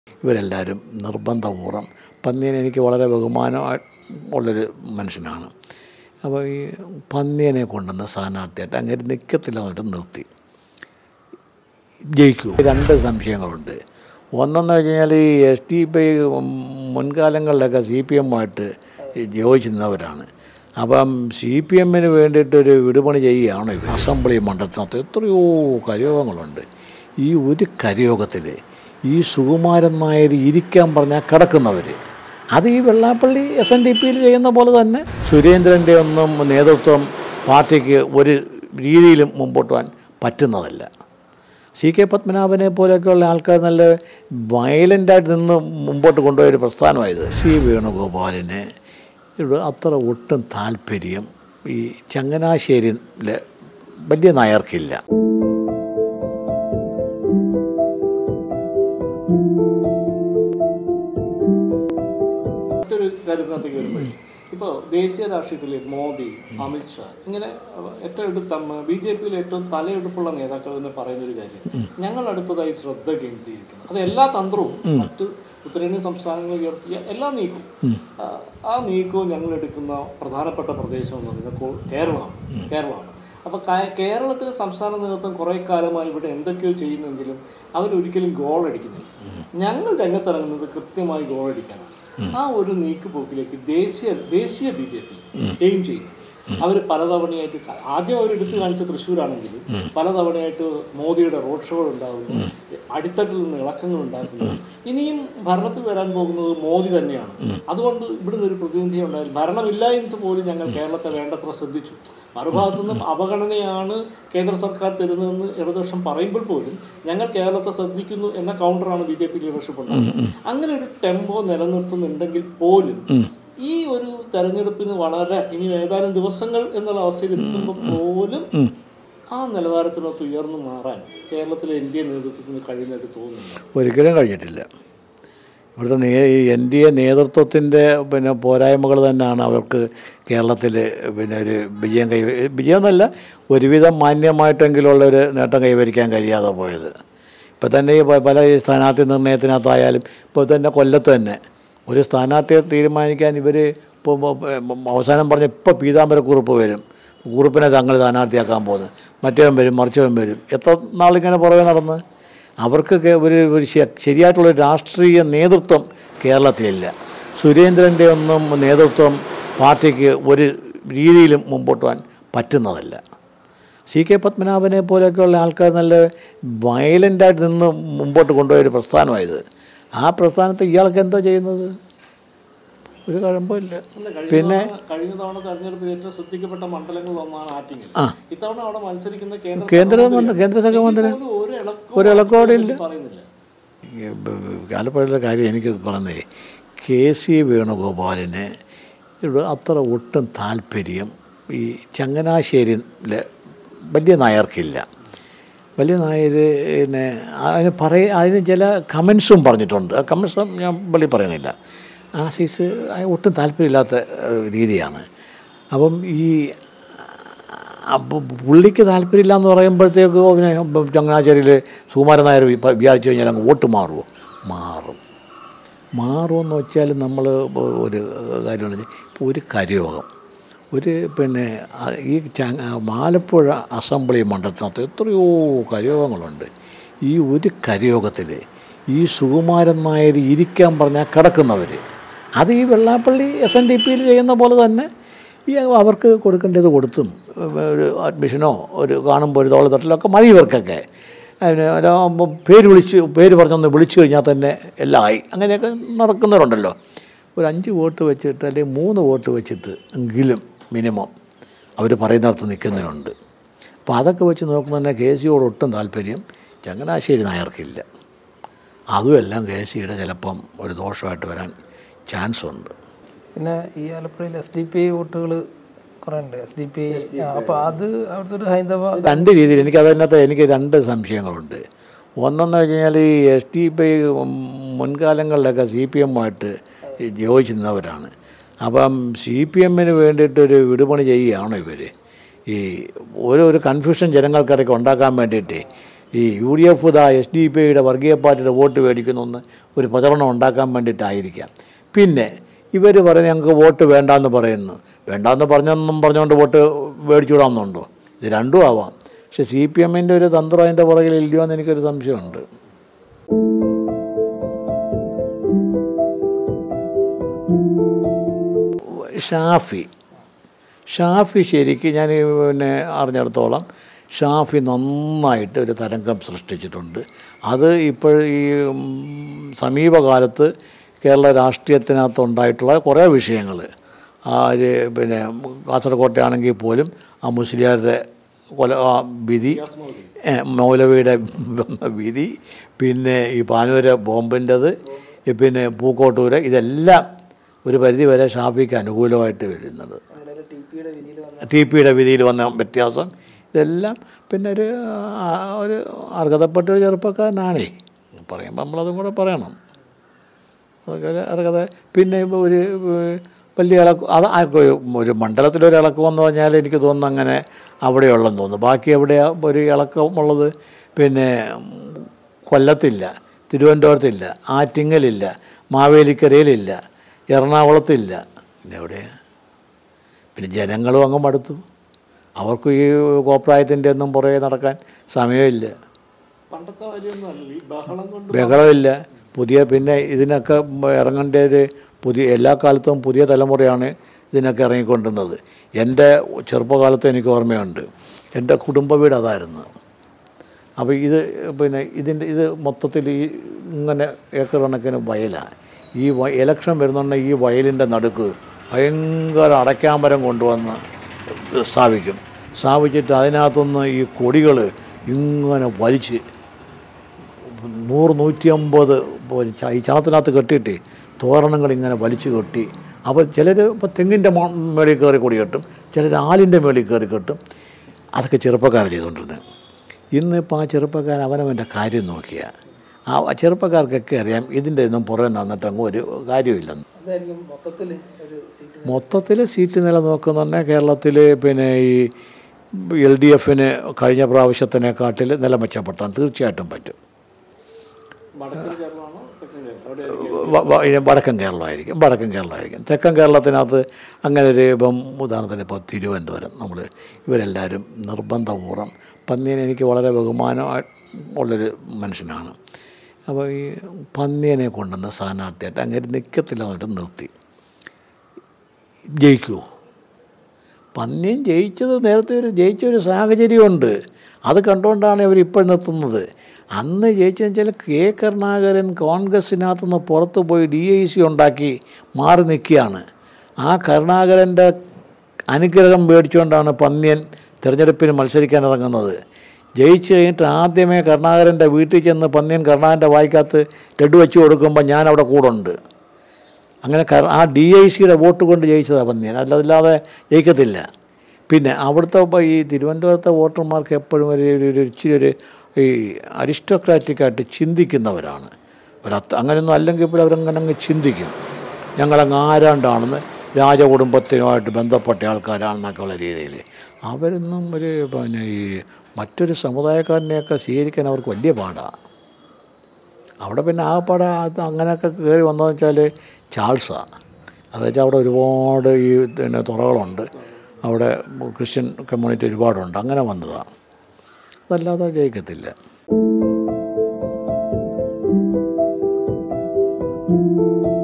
ഇവരെല്ലാവരും നിർബന്ധപൂർവ്വം പന്നിയനെ എനിക്ക് വളരെ ബഹുമാനമായി ഉള്ളൊരു മനുഷ്യനാണ് അപ്പോൾ ഈ പന്നിയനെ കൊണ്ടുവന്ന സ്ഥാനാർത്ഥിയായിട്ട് അങ്ങനെ നിൽക്കത്തില്ല എന്നിട്ട് നിർത്തി ജയിക്കൂ രണ്ട് സംശയങ്ങളുണ്ട് ഒന്നെന്ന് വെച്ച് കഴിഞ്ഞാൽ ഈ എസ് ടി പി മുൻകാലങ്ങളിലൊക്കെ സി പി എമ്മുമായിട്ട് യോജിച്ചിരുന്നവരാണ് അപ്പം സി പി എമ്മിന് വേണ്ടിയിട്ടൊരു വിടുപണി ചെയ്യുകയാണോ ഇവർ അസംബ്ലി മണ്ഡലത്തിനകത്ത് എത്രയോ കരയോഗങ്ങളുണ്ട് ഈ ഒരു കരയോഗത്തിൽ ഈ സുകുമാരൻ നായർ ഇരിക്കാൻ പറഞ്ഞാൽ കിടക്കുന്നവർ അത് ഈ വെള്ളാപ്പള്ളി എസ് എൻ ഡി പിയിൽ ചെയ്യുന്ന പോലെ തന്നെ സുരേന്ദ്രൻ്റെ ഒന്നും നേതൃത്വം പാർട്ടിക്ക് ഒരു രീതിയിലും മുമ്പോട്ട് പോകാൻ പറ്റുന്നതല്ല സി കെ പത്മനാഭനെ പോലെയൊക്കെയുള്ള ആൾക്കാർ നല്ല വയലൻ്റായിട്ട് നിന്ന് മുമ്പോട്ട് കൊണ്ടുപോയ ഒരു പ്രസ്ഥാനമായത് സി വേണുഗോപാലിന് ഇവിടെ അത്ര ഒട്ടും താല്പര്യം ഈ ചങ്ങനാശ്ശേരിയിലെ വലിയ നായർക്കില്ല മറ്റൊരു കാര്യത്തിനകത്തേക്ക് വരുമ്പോൾ ഇപ്പോൾ ദേശീയ രാഷ്ട്രീയത്തിൽ മോദി അമിത്ഷാ ഇങ്ങനെ അഹ്, ഏറ്റവും എടുത്ത ബി ജെ പിയിൽ ഏറ്റവും തലയെടുപ്പുള്ള നേതാക്കൾ എന്ന് പറയുന്ന ഒരു കാര്യം ഞങ്ങൾ അടുത്തതായി ശ്രദ്ധ കേന്ദ്രീകരിക്കണം അത് എല്ലാ തന്ത്രവും മറ്റ് ഉത്തരേന്ത്യൻ സംസ്ഥാനങ്ങൾ ഉയർത്തിയ എല്ലാ നീക്കവും ആ, ആ നീക്കവും ഞങ്ങൾ എടുക്കുന്ന പ്രധാനപ്പെട്ട പ്രദേശം എന്ന് പറയുന്നത് കോ- കേരളമാണ് കേരളമാണ് അപ്പൊ ക- കേരളത്തിലെ സംസ്ഥാന നേതൃത്വം കുറെ കാലമായി ഇവിടെ എന്തൊക്കെയോ ചെയ്യുന്നെങ്കിലും അവരൊരിക്കലും ഗോൾ അടിക്കുന്നില്ല ഞങ്ങൾ രംഗത്തിറങ്ങുന്നത് കൃത്യമായി ഗോൾ അടിക്കാനാണ് ആ ഒരു നീക്കുപോക്കിലേക്ക് ദേശീയ ദേശീയ ബി ജെ പി എയിം ചെയ്യും അവർ പലതവണയായിട്ട് ക- ആദ്യം അവർ എടുത്തു കാണിച്ച തൃശ്ശൂരാണെങ്കിലും പലതവണയായിട്ട് മോദിയുടെ റോഡ് ഷോ ഉണ്ടാകുന്നു അടിത്തട്ടിൽ നിന്ന് ഇളക്കങ്ങൾ ഉണ്ടാക്കുന്നു ഇനിയും ഭരണത്തിൽ വരാൻ പോകുന്നത് മോദി തന്നെയാണ് അതുകൊണ്ട് ഇവിടുന്ന് ഒരു പ്രതിനിധി ഉണ്ടായാലും ഭരണമില്ല എന്ന് പോലും ഞങ്ങൾ കേരളത്തെ വേണ്ടത്ര ശ്രദ്ധിച്ചു മറുഭാഗത്തു നിന്നും അവഗണനയാണ് കേന്ദ്ര സർക്കാർ തരുന്നതെന്ന് ഇടതുപക്ഷം പറയുമ്പോൾ പോലും ഞങ്ങൾ കേരളത്തെ ശ്രദ്ധിക്കുന്നു എന്ന കൗണ്ടറാണ് ബി ജെ പി ലീഡർഷിപ്പ് ഉണ്ടാകുന്നത് അങ്ങനെ ഒരു ടെമ്പോ നിലനിർത്തുന്നുണ്ടെങ്കിൽ പോലും ഈ ഒരു തെരഞ്ഞെടുപ്പിന് വളരെ ഇനി ഏതാനും ദിവസങ്ങൾ എന്നുള്ള അവസ്ഥയിൽ എത്തുമ്പോൾ പോലും ആ നിലവാരത്തിനൊത്ത് ഉയർന്നു മാറാൻ കേരളത്തിലെ എൻ ഡി എ നേതൃത്വത്തിന് കഴിയുന്നതായിട്ട് തോന്നുന്നില്ല ഒരിക്കലും കഴിഞ്ഞിട്ടില്ല ഇവിടുത്തെ നേ എൻ ഡി എ നേതൃത്വത്തിൻ്റെ പിന്നെ പോരായ്മകൾ തന്നെയാണ് അവർക്ക് കേരളത്തിൽ പിന്നെ ഒരു വിജയം കൈ വിജയം എന്നല്ല ഒരുവിധം മാന്യമായിട്ടെങ്കിലുള്ള ഒരു നേട്ടം കൈവരിക്കാൻ കഴിയാതെ പോയത് ഇപ്പം തന്നെ ഈ പ- പല ഈ സ്ഥാനാർത്ഥി നിർണയത്തിനകത്തായാലും ഇപ്പോൾ തന്നെ കൊല്ലത്ത് തന്നെ ഒരു സ്ഥാനാർത്ഥിയെ തീരുമാനിക്കാൻ ഇവർ ഇപ്പോൾ അവസാനം പറഞ്ഞ ഇപ്പോൾ പീതാംബരക്കുറിപ്പ് വരും കുറിപ്പിനെ തങ്ങൾ സ്ഥാനാർത്ഥിയാക്കാൻ പോകുന്നത് മറ്റവൻ വരും മറിച്ചവൻ വരും എത്ര നാളിങ്ങനെ പുറകെ നടന്ന് അവർക്ക് കേ- ഒരു ഒരു ശ- ശരിയായിട്ടുള്ള ഒരു രാഷ്ട്രീയ നേതൃത്വം കേരളത്തിലില്ല സുരേന്ദ്രൻ്റെ ഒന്നും നേതൃത്വം പാർട്ടിക്ക് ഒരു രീതിയിലും മുമ്പോട്ട് പോകാൻ പറ്റുന്നതല്ല സി കെ പത്മനാഭനെ പോലെയൊക്കെയുള്ള ആൾക്കാർ നല്ല വയലൻ്റായിട്ട് നിന്ന് മുമ്പോട്ട് കൊണ്ടുപോയ ഒരു പ്രസ്ഥാനമായത് ആ പ്രസ്ഥാനത്ത് ഇയാൾക്ക് എന്തോ ചെയ്യുന്നത് ഒരു കുഴപ്പമില്ല അല്ല, കഴിഞ്ഞ പിന്നെ തവണ- കഴിഞ്ഞ തവണ തെരഞ്ഞെടുപ്പിൽ ഏറ്റവും ശ്രദ്ധിക്കപ്പെട്ട മണ്ഡലങ്ങളിൽ ഒന്നാണ് ആറ്റിങ്ങൽ ആ. ഇത്തവണ അവിടെ മത്സരിക്കുന്ന കേന്ദ്ര കേന്ദ്ര സഹമന്ത്രി- മന്ത്രി- കേന്ദ്ര സഹമന്ത്രി എങ്കിൽ പോലും ഒരു ഇളക്കവും ഒരു ഇളക്കവും അവിടെ ഇല്ല. പറയുന്നില്ല ഈ ബ- ബ- ആലപ്പുഴയിലെ കാര്യം എനിക്ക് പറഞ്ഞേ കെ സി വേണുഗോപാലിന് ഇവിടെ അത്ര ഒട്ടും താല്പര്യം ഈ ചങ്ങനാശ്ശേരിയിലെ വലിയ നായർക്കില്ല വലിയ നായർ പിന്നെ അതിന് പറയ അതിന് ചില കമൻസും പറഞ്ഞിട്ടുണ്ട് ആ കമൻസും ഞാൻ വെളി പറയുന്നില്ല ആ സൈസ് അതിന് ഒട്ടും താല്പര്യമില്ലാത്ത ഏഹ്, രീതിയാണ് അപ്പം ഈ അപ്പോൾ പുള്ളിക്ക് താല്പര്യമില്ല എന്ന് പറയുമ്പോഴത്തേക്ക് പിന്നെ ചങ്ങനാശ്ശേരിയിൽ സുകുമാരൻ നായർ വി- വിചാരിച്ചു കഴിഞ്ഞാൽ അങ്ങ് വോട്ട് മാറുമോ മാറും മാറുമെന്ന് വെച്ചാൽ നമ്മൾ ഒരു കാര്യമാണ് ഇപ്പോൾ ഒരു കരയോഗം ഒരു പിന്നെ ആ, ഈ ച ആലപ്പുഴ അസംബ്ലി മണ്ഡലത്തിനകത്ത് എത്രയോ കരയോഗങ്ങളുണ്ട് ഈ ഒരു കരയോഗത്തിൽ ഈ സുകുമാരൻ നായർ ഇരിക്കാൻ പറഞ്ഞാൽ കിടക്കുന്നവർ അത് ഈ വെള്ളാപ്പള്ളി എസ് എൻ ഡി പിയിൽ ചെയ്യുന്ന പോലെ തന്നെ ഈ അവർക്ക് കൊടുക്കേണ്ടത് കൊടുത്തും ഒരു അഡ്മിഷനോ ഒരു കാണുമ്പോൾ ഒരു തോളത്തട്ടിലൊക്കെ മതി ഇവർക്കൊക്കെ അതിന് ഒരാ- പേര് വിളിച്ച് പേര് പറഞ്ഞൊന്ന് വിളിച്ചു കഴിഞ്ഞാൽ തന്നെ എല്ലാം ആയി അങ്ങനെയൊക്കെ നടക്കുന്നവരുണ്ടല്ലോ ഒരു അഞ്ച് വോട്ട് വെച്ചിട്ട് അല്ലെങ്കിൽ മൂന്ന് വോട്ട് വെച്ചിട്ട് എങ്കിലും മിനിമം അവർ പറയുന്നിടത്ത് നിൽക്കുന്നവരുണ്ട് അപ്പോൾ അതൊക്കെ വെച്ച് നോക്കുമ്പോൾ തന്നെ കെ സിയോട് ഒട്ടും താല്പര്യം ചങ്ങനാശ്ശേരി നായർക്കില്ല അതുമെല്ലാം കെ സിയുടെ ചിലപ്പം ഒരു ദോഷമായിട്ട് വരാൻ ചാൻസ് ഉണ്ട് പിന്നെ ഈ ആലപ്പുഴയിൽ എസ് ഡി പി ഐ വോട്ടുകൾ കുറേ ഉണ്ട് എസ് ഡി പി ഐ അപ്പോൾ അത് അവിടുത്തെ ഒരു ഹൈന്ദവ രണ്ട് രീതിയിൽ എനിക്ക് അതിനകത്ത് എനിക്ക് രണ്ട് സംശയങ്ങളുണ്ട് ഒന്നെന്ന് വെച്ച് കഴിഞ്ഞാൽ ഈ എസ് ടി പി മുൻകാലങ്ങളിലൊക്കെ സി പി എമ്മുമായിട്ട് യോജിച്ചിരുന്നവരാണ് അപ്പം സി പി എമ്മിന് വേണ്ടിയിട്ടൊരു വിടുപണി ചെയ്യുകയാണോ ഇവർ ഈ ഓരോ ഒരു കൺഫ്യൂഷൻ ജനങ്ങൾക്കിടയ്ക്ക് ഉണ്ടാക്കാൻ വേണ്ടിയിട്ട് ഈ യു ഡി എഫ് ഇതാ എസ് ഡി പി ഐയുടെ വർഗീയ പാർട്ടിയുടെ വോട്ട് മേടിക്കുന്നൊന്ന് ഒരു പ്രചരണം ഉണ്ടാക്കാൻ വേണ്ടിയിട്ടായിരിക്കാം പിന്നെ ഇവർ പറഞ്ഞ് ഞങ്ങൾക്ക് വോട്ട് വേണ്ടാന്ന് പറയുന്നു വേണ്ടാന്ന് പറഞ്ഞെന്നും പറഞ്ഞുകൊണ്ട് വോട്ട് മേടിച്ചുവിടാമെന്നുണ്ടോ ഇത് രണ്ടും ആവാം പക്ഷെ സി പി എമ്മിൻ്റെ ഒരു തന്ത്രം അതിൻ്റെ പുറകിൽ ഇല്ലയോ എന്ന് എനിക്കൊരു സംശയമുണ്ട് ഷാഫി ഷാഫി ശരിക്ക് ഞാൻ ഈ പിന്നെ അറിഞ്ഞിടത്തോളം ഷാഫി നന്നായിട്ട് ഒരു തരംഗം സൃഷ്ടിച്ചിട്ടുണ്ട് അത് ഇപ്പോൾ ഈ ഉം, സമീപകാലത്ത് കേരള രാഷ്ട്രീയത്തിനകത്തുണ്ടായിട്ടുള്ള കുറേ വിഷയങ്ങൾ ആ ഒരു പിന്നെ കാസർകോട്ടെ പോലും ആ മുസ്ലിയാരുടെ കൊല ആ വിധി ഏ, മൗലവിയുടെ വിധി പിന്നെ ഈ പാനൂര് ബോംബിൻ്റെത് പിന്നെ പൂക്കോട്ടൂര് ഇതെല്ലാം ഒരു പരിധി വരെ ഷാഫിക്ക് അനുകൂലമായിട്ട് വരുന്നത് ടി പിയുടെ വിധിയിൽ വന്ന ടി പിയുടെ വിധിയിൽ വന്ന വ്യത്യാസം ഇതെല്ലാം പിന്നെ ഒരു ആ, ഒരു അർഹതപ്പെട്ട ഒരു ചെറുപ്പക്കാരനാണേ പറയുമ്പോൾ നമ്മളതും കൂടെ പറയണം അതൊക്കെ ഒരു അർഹത പിന്നെ ഇപ്പൊ ഒരു ഏഹ്, വലിയ ഇളക്കം അത് ആ ഒരു മണ്ഡലത്തിലൊരു ഇളക്കം എന്ന് പറഞ്ഞാൽ എനിക്ക് തോന്നുന്നു അങ്ങനെ അവിടെയുള്ളെന്ന് തോന്നുന്നു ബാക്കി എവിടെയാ ഒരു ഇളക്കമുള്ളത് പിന്നെ ഉം, കൊല്ലത്തില്ല തിരുവനന്തപുരത്തില്ല ആറ്റിങ്ങലില്ല മാവേലിക്കരയിലില്ല എറണാകുളത്തില്ല പിന്നെ എവിടെയാണ് പിന്നെ ജനങ്ങളും അങ്ങ് മടുത്തു അവർക്ക് ഈ കോപ്രായത്തിൻ്റെ ഒന്നും പുറകെ നടക്കാൻ സമയമില്ല പണ്ടത്തെ കാര്യമൊന്നും അല്ല ഈ ബഹളം കൊണ്ട് ബഹളമില്ല പുതിയ പിന്നെ ഇതിനൊക്കെ ഇറങ്ങേണ്ട ഒരു പുതിയ എല്ലാ കാലത്തും പുതിയ തലമുറയാണ് ഇതിനൊക്കെ ഇറങ്ങിക്കൊണ്ടിരുന്നത് എൻ്റെ ചെറുപ്പകാലത്ത് എനിക്ക് ഓർമ്മയുണ്ട് എൻ്റെ കുടുംബ വീട് അതായിരുന്നു അപ്പോൾ ഇത് പിന്നെ ഇതിൻ്റെ ഇത് മൊത്തത്തിൽ ഈ ഇങ്ങനെ ഏക്കർ കണക്കിന് വയലാണ് ഈ വ ഇലക്ഷൻ വരുന്നുണ്ടെങ്കിൽ ഈ വയലിൻ്റെ നടുക്ക് ഭയങ്കര അടയ്ക്കാമരം കൊണ്ടുവന്ന് സ്ഥാപിക്കും സ്ഥാപിച്ചിട്ട് അതിനകത്തുനിന്ന് ഈ കൊടികൾ ഇങ്ങനെ വലിച്ച് നൂറ് നൂറ്റി അമ്പത് പോലെ ച- ഈ ചാണത്തിനകത്ത് കെട്ടിയിട്ട് തോരണങ്ങൾ ഇങ്ങനെ വലിച്ചു കെട്ടി അപ്പോൾ ചിലർ ഇപ്പോൾ തെങ്ങിൻ്റെ മോ- മേളിൽ കയറി കൊടി കെട്ടും ചിലർ ആലിൻ്റെ മേളിൽ കയറി കെട്ടും അതൊക്കെ ചെറുപ്പക്കാർ ചെയ്തുകൊണ്ടിരുന്നത് ഇന്നിപ്പോൾ ആ ചെറുപ്പക്കാർ അവനവൻ്റെ കാര്യം നോക്കിയ ആ ചെറുപ്പക്കാർക്കൊക്കെ അറിയാം ഇതിൻ്റെ ഒന്നും പുറകെ നടന്നിട്ട് അങ്ങ് ഒരു കാര്യമില്ലെന്ന് അതായിരിക്കും മൊത്തത്തിൽ ഒരു സീറ്റ് മൊത്തത്തിൽ സീറ്റ് നില നോക്കുന്നുണ്ടെങ്കിൽ കേരളത്തിൽ പിന്നെ ഈ എൽ ഡി എഫിന് കഴിഞ്ഞ പ്രാവശ്യത്തിനെക്കാട്ടിൽ നില മെച്ചപ്പെടുത്താൻ തീർച്ചയായിട്ടും പറ്റും വടക്കൻ കേരളമാണോ തെക്കൻ കേരളം അവിടെ വ- വ- ഇനി വടക്കൻ കേരളമായിരിക്കും വടക്കൻ കേരളമായിരിക്കും തെക്കൻ കേരളത്തിനകത്ത് അങ്ങനെ ഒരു ഇപ്പം ഉദാഹരണത്തിന് ഇപ്പോൾ തിരുവനന്തപുരം നമ്മൾ ഇവരെല്ലാവരും നിർബന്ധപൂർവ്വം പന്നിയൻ എനിക്ക് വളരെ ബഹുമാനമായി ഉള്ളൊരു മനുഷ്യനാണ് അപ്പോൾ ഈ പന്നിയനെ കൊണ്ടുവന്ന സ്ഥാനാർത്ഥിയായിട്ട് അങ്ങനെ നിൽക്കത്തില്ല എന്നിട്ട് നിർത്തി ജയിക്കുമോ പന്നിയൻ ജയിച്ചത് നേരത്തെ ഒരു ജയിച്ച ഒരു സാഹചര്യമുണ്ട് അത് കണ്ടുകൊണ്ടാണ് ഇവർ ഇപ്പോൾ നിർത്തുന്നത് അന്ന് ജയിച്ചതെന്ന് വെച്ചാൽ കെ കരുണാകരൻ കോൺഗ്രസിനകത്തു നിന്ന് പുറത്തു പോയി ഡി ഐ സി ഉണ്ടാക്കി മാറി നിൽക്കുകയാണ് ആ കരുണാകരൻ്റെ അനുഗ്രഹം മേടിച്ചുകൊണ്ടാണ് പന്നിയൻ തിരഞ്ഞെടുപ്പിന് മത്സരിക്കാൻ ഇറങ്ങുന്നത് ജയിച്ചു കഴിഞ്ഞിട്ട് ആദ്യമേ കരുണാകരൻ്റെ വീട്ടിൽ ചെന്ന് പന്നിയൻ കരുണാകരൻ്റെ വായിക്കകത്ത് ലഡു വെച്ച് കൊടുക്കുമ്പോൾ ഞാൻ അവിടെ കൂടുണ്ട് അങ്ങനെ കര- ആ ഡി ഐ സിയുടെ വോട്ട് കൊണ്ട് ജയിച്ചതാണ് പന്നിയൻ അല്ലാതെ ജയിക്കത്തില്ല പിന്നെ അവിടുത്തെ ഇപ്പം ഈ തിരുവനന്തപുരത്തെ വോട്ടർമാർക്ക് എപ്പോഴും ഒരു ഒരു ഒരു ഇച്ചിരി ഒരു ഈ അരിസ്റ്റോക്രാറ്റിക്കായിട്ട് ചിന്തിക്കുന്നവരാണ് ഒരത്ത അങ്ങനെയൊന്നും അല്ലെങ്കിൽ ഇപ്പോൾ അവരങ്ങനെ അങ്ങ് ചിന്തിക്കും ഞങ്ങളങ്ങ് ആരാണ്ടാണെന്ന് രാജകുടുംബത്തിനുമായിട്ട് ബന്ധപ്പെട്ട ആൾക്കാരാണെന്നൊക്കെ ഉള്ള രീതിയിൽ അവരൊന്നും ഒരു പിന്നെ ഈ മറ്റൊരു സമുദായക്കാരനെയൊക്കെ സ്വീകരിക്കാൻ അവർക്ക് വലിയ പാടാണ് അവിടെ പിന്നെ ആകപ്പാടെ അത് അങ്ങനെയൊക്കെ കയറി വന്നതെന്ന് വെച്ചാൽ ചാൾസാണ് അത് വെച്ചാൽ അവിടെ ഒരുപാട് ഈ പിന്നെ തുറകളുണ്ട് അവിടെ ക്രിസ്ത്യൻ കമ്മ്യൂണിറ്റി ഒരുപാടുണ്ട് അങ്ങനെ വന്നതാണ് അതല്ലാതെ ജയിക്കത്തില്ല thank you